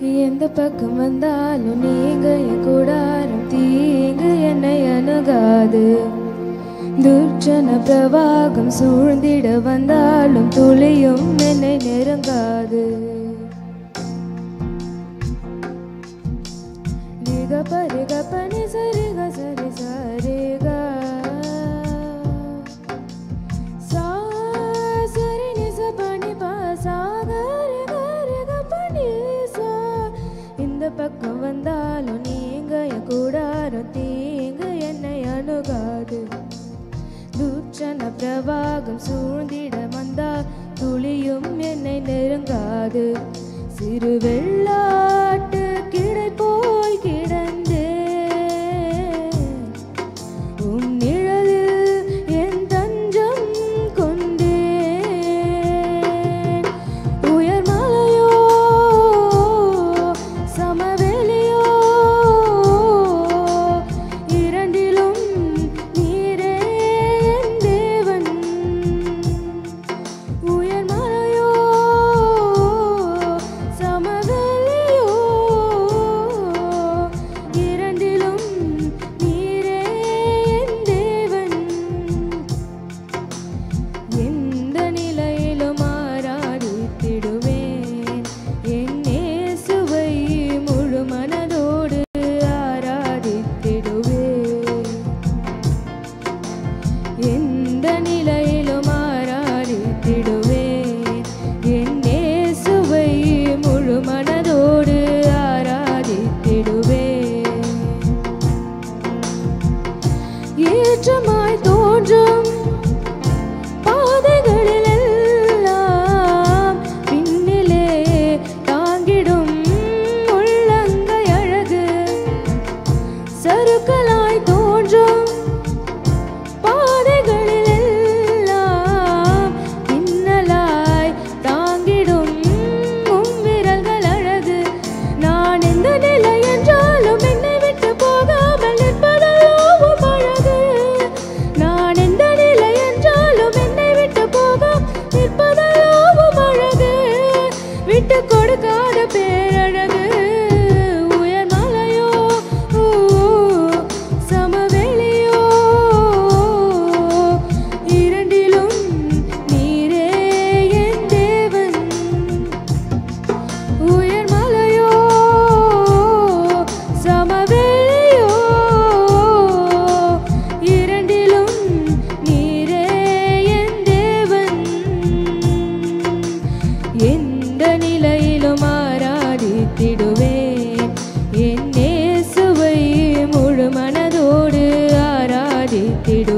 எந்த பக்கம் வந்தாலும் நீங்க என் கூடாரம் தீங்கு என்னை அணுகாது துர்ச்சன பிரவாகம் சூழ்ந்திட வந்தாலும் துளியும் என்னை நெருங்காது ரிக பரிக பனி சரிக சரி சரிக சா சரி நிச பனி பா சா கரி கரி க பனி சா இந்த பக்கம் வந்தாலும் நீங்க என் கூடாரம் தீங்கு என்னை அணுகாது தூச்சன பிரவாகம் சூழ்ந்திட வந்தா துளியும் என்னை நெருங்காது சிறு வெள்ளாட்டு கிடை போல் கிடந்தே உம் நிழலில் என் தஞ்சம் கொண்டேன் உயர் மலையோ சமவெளியோ இரண்டிலும் நீரே என் தேவன் உயர் மலையோ சமவெளியோ இரண்டிலும் நீரே என் தேவன் எந்த நிலையிலும் ஆராதித்திடுவேன் என் இயேசுவை முழு மனதோடு ஆராதித்திடுவேன் எந்த நிலையிலும் ஆராதித்திடுவேன் என் இயேசுவை முழு மனதோடு ஆராதித்திடுவேன் ஏற்றமாய் தோன்றும் பாதைகளில் எல்லாம் பின்னிலே தாங்கிடும் உள்ளங்கை அழகு சருக்களாய் தோன்றும் பாதைகளில் எல்லாம் பின்னலாய் தாங்கிடும் உம் விரல்கள் அழகு நான் எந்த நிலை என்றாலும் என்னை விட்டு போகாமல் நிற்பதெல்லாம் அழகு நான் எந்த நிலை என்றாலும் என்னை விட்டு போக நிற்பதெல்லாம் அழகு விட்டு கொடுக்காத பேரழகு உயர் மலையோ ஊ, சமவெளியோ இரண்டிலும் நீரே என் தேவன் உயர் மலையோ சமவெளியோ இரண்டிலும் நீரே என் தேவன் எந்த நிலையிலும் ஆராதித்திடுவேன் என் இயேசுவை முழு மனதோடு ஆராதித்திடுவேன்